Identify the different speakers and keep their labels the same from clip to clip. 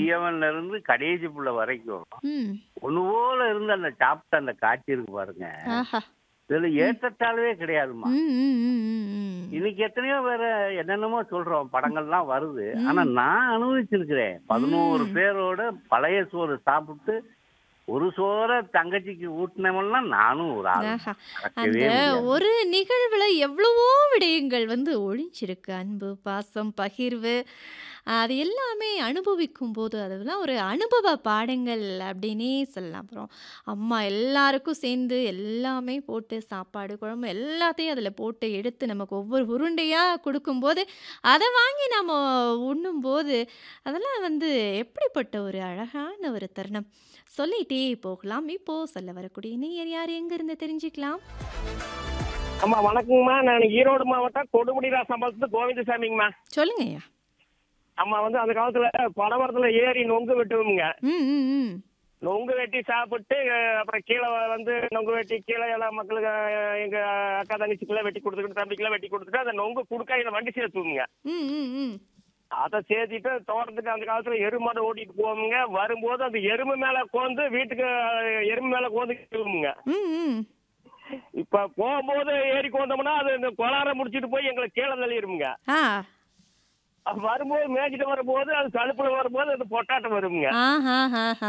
Speaker 1: பெரியவன்ல இருந்து கடைசி புள்ள வரைக்கும்
Speaker 2: ம்
Speaker 1: ஒண்ணு போல இருந்து அந்த சாப்பிட்ட அந்த காட்சி இருக்கு பாருங்க
Speaker 2: ஆஹா
Speaker 1: இதுல ஏற்றத்தாழ்வே கிடையாதுமா
Speaker 2: ம் ம் ம் ம் ம்
Speaker 1: இன்னைக்கு எத்தனையோ வேற என்னென்னமோ சொல்றோம் படங்கள்லாம் வருது ஆனா நான் அனுபவிச்சிருக்கிறேன் பதினோரு பேரோட பழைய சோறு சாப்பிட்டு ஒரு சோற தங்கச்சிக்கு ஊட்டினவன்லாம் நானும் ஒரு ஆள்
Speaker 2: ஆஹா
Speaker 1: மறக்கவே
Speaker 2: அந்த
Speaker 1: முடியாது.
Speaker 2: ஒரு நிகழ்வுல எவ்வளவோ விடயங்கள் வந்து ஒளிஞ்சிருக்கு அன்பு பாசம் பகிர்வு அது எல்லாமே அனுபவிக்கும் போது அதெல்லாம் ஒரு அனுபவ பாடங்கள் அப்படின்னே சொல்லலாம் அப்புறம் அம்மா எல்லாருக்கும் சேர்ந்து எல்லாமே போட்டு சாப்பாடு குழம்பு எல்லாத்தையும் அதில் போட்டு எடுத்து நமக்கு ஒவ்வொரு உருண்டையாக கொடுக்கும்போது அதை வாங்கி நம்ம உண்ணும்போது அதெல்லாம் வந்து எப்படிப்பட்ட ஒரு அழகான ஒரு தருணம் சொல்லிட்டே போகலாம் இப்போ சொல்ல வரக்கூடிய நீர் யார் எங்கிருந்து தெரிஞ்சுக்கலாம்
Speaker 3: அம்மா வணக்கங்கம்மா நான் ஈரோடு மாவட்டம் கொடுமுடி சம்பளத்து கோவிந்தசாமிங்கம்மா
Speaker 2: சொல்லுங்க ஐயா
Speaker 3: அம்மா வந்து அந்த காலத்துல பனமரத்துல ஏறி நொங்கு வெட்டுவோமுங்க
Speaker 2: ம் ம் ம்
Speaker 3: நொங்கு வெட்டி சாப்பிட்டு அஹ், அப்புறம் கீழே வந்து நொங்கு வெட்டி கீழே எல்லா மக்களுக்கு அஹ், எங்க அக்கா தங்கச்சிக்கெல்லாம் வெட்டி கொடுத்துக்கிட்டு தம்பிக்கெல்லாம் வெட்டி கொடுத்துட்டு அந்த நொங்கு குடுக்காயில வண்டி சேர்த்துவோமுங்க
Speaker 2: ம் ம் ம்
Speaker 3: அதை சேர்த்திட்டு தோட்டத்துக்கு அந்த காலத்துல எருமாடு ஓட்டிட்டு போவோமுங்க வரும்போது அந்த எருமை மேல கோந்து வீட்டுக்கு அஹ், எருமை மேல கோந்துக்குவோமுங்க
Speaker 2: ம் ம்
Speaker 3: இப்ப போகும்போது ஏறி கோந்தோம்னா அது இந்த கொளார முடிச்சிட்டு போய் எங்களை கீழே தள்ளிடுமுங்க
Speaker 2: ஆ
Speaker 3: வரும்போது மேய்ச்சிட்டு வரும்போது அது தழுப்புல வரும்போது அது பொட்டாட்டம் வருங்க
Speaker 2: ஆஹா ஆஹா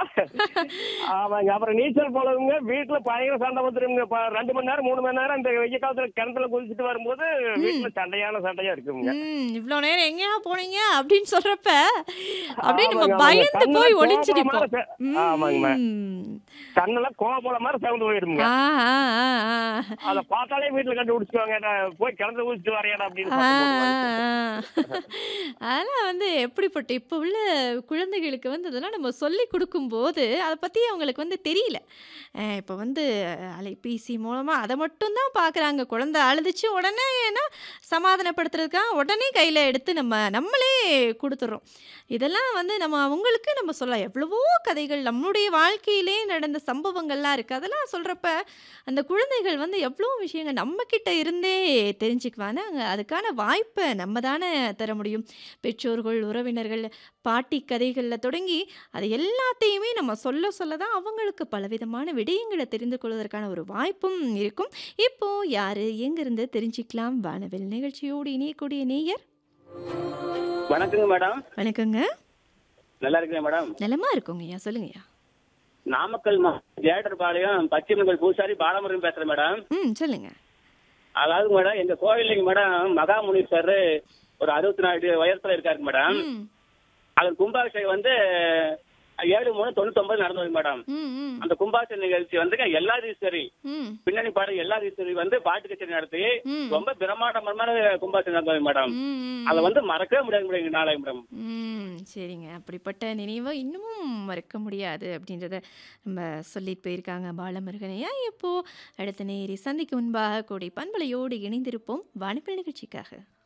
Speaker 3: ஆமாங்க அப்புறம் நீச்சல் போலவுங்க வீட்டுல பயங்கர சண்டை வந்துருங்க இப்ப ரெண்டு மணி நேரம் மூணு மணி நேரம் இந்த வெய்ய காலத்துல கிணத்துல குதிச்சுட்டு வரும்போது வீட்டுல சண்டையான சண்டையா இருக்குங்க
Speaker 2: ம் இவ்வளோ நேரம் எங்கேயா போனீங்க அப்படின்னு சொல்றப்ப அப்படியே நம்ம
Speaker 3: ஆமாங்க, ஆமாங்க.
Speaker 2: பயந்து
Speaker 3: கண்ணுல
Speaker 2: போய்
Speaker 3: கோபம்
Speaker 2: ஒளிஞ்சிருப்போம்
Speaker 3: மாதிரி செ- ஆமாங்கம்மா.
Speaker 2: ம்.
Speaker 3: கண்ணுல கோபல மாதிரி சவுந்து போயிருங்க
Speaker 2: ஆ ஆ ஆ ஆ
Speaker 3: அத பார்த்தாலே வீட்டுல கண்டுபிடிச்சுக்குவாங்க நான் போய் கிணத்துல குதிச்சுட்டு வரையாடா அப்படின்னு
Speaker 2: ஆ,
Speaker 3: சத்தம் போடுவாங்க.
Speaker 2: அதெல்லாம் வந்து எப்படிப்பட்ட இப்போ உள்ள குழந்தைகளுக்கு வந்து அதெல்லாம் நம்ம சொல்லி கொடுக்கும்போது அதை பற்றி அவங்களுக்கு வந்து தெரியல அஹ் இப்போ வந்து அலைபேசி மூலமாக அதை மட்டும்தான் பார்க்குறாங்க குழந்தை அழுதுச்சு உடனே ஏன்னா சமாதானப்படுத்துறதுக்காக உடனே கையில் எடுத்து நம்ம நம்மளே கொடுத்துட்றோம் இதெல்லாம் வந்து நம்ம அவங்களுக்கு நம்ம சொல்லலாம் எவ்வளவோ கதைகள் நம்மளுடைய வாழ்க்கையிலே நடந்த சம்பவங்கள்லாம் இருக்குது அதெல்லாம் சொல்கிறப்ப அந்த குழந்தைகள் வந்து எவ்வளோ விஷயங்கள் நம்மக்கிட்ட இருந்தே தெரிஞ்சுக்குவாங்க அதுக்கான வாய்ப்பை நம்ம தானே தர முடியும் பெற்றோர்கள் உறவினர்கள் பாட்டி கதைகளில் தொடங்கி அது எல்லாத்தையுமே நம்ம சொல்ல சொல்ல தான் அவங்களுக்கு பலவிதமான விடயங்களை தெரிந்து கொள்வதற்கான ஒரு வாய்ப்பும் இருக்கும் இப்போ யாரு எங்கிருந்து தெரிஞ்சுக்கலாம் வானவில் நிகழ்ச்சியோடு இணையக்கூடிய நேயர்
Speaker 4: வணக்கங்க மேடம்
Speaker 2: வணக்கங்க
Speaker 4: நல்லா இருக்கேன் மேடம்
Speaker 2: நலமா இருக்குங்கய்யா சொல்லுங்கய்யா
Speaker 4: நாமக்கல் ஜேடர்பாளையம் பச்சைமங்கல் பூசாரி பாலமுருகன் பேசுறேன் மேடம்
Speaker 2: ம் சொல்லுங்க
Speaker 4: அதாவது மேடம் எங்க கோவில்லைங்க மேடம் மகாமுனீஸ்வர் ஒரு அறுபத்தி நாலு அடி உயரத்துல இருக்காரு மேடம்
Speaker 2: ம்
Speaker 4: அது கும்பாபிஷேகம் வந்து ஏழு மூணு தொண்ணூத்தொன்பது நடந்தது மேடம்
Speaker 2: ம் ம்
Speaker 4: அந்த கும்பாபிஷேக நிகழ்ச்சி வந்துங்க எல்லாரீஸ்வரி
Speaker 2: ம்
Speaker 4: பின்னணி பாடல் எல்லாரீஸ்வரி வந்து பாட்டு கச்சேரி நடத்தி
Speaker 2: ம்.
Speaker 4: ரொம்ப பிரம்மாண்டமான கும்பாபிஷேகம் நடந்தது மேடம்
Speaker 2: ம்
Speaker 4: அதை வந்து மறக்கவே முடியாது மேடம் நாளைக்கு மேடம்
Speaker 2: ம் சரிங்க அப்படிப்பட்ட நினைவை இன்னமும் மறக்க முடியாது அப்படின்றத நம்ம சொல்லிட்டு போயிருக்காங்க பாலமுருகனையா இப்போ அடுத்த நேரி சந்திக்கு முன்பாக கூடி பண்பலையோடு இணைந்திருப்போம் வானப்பில் நிகழ்ச்சிக்காக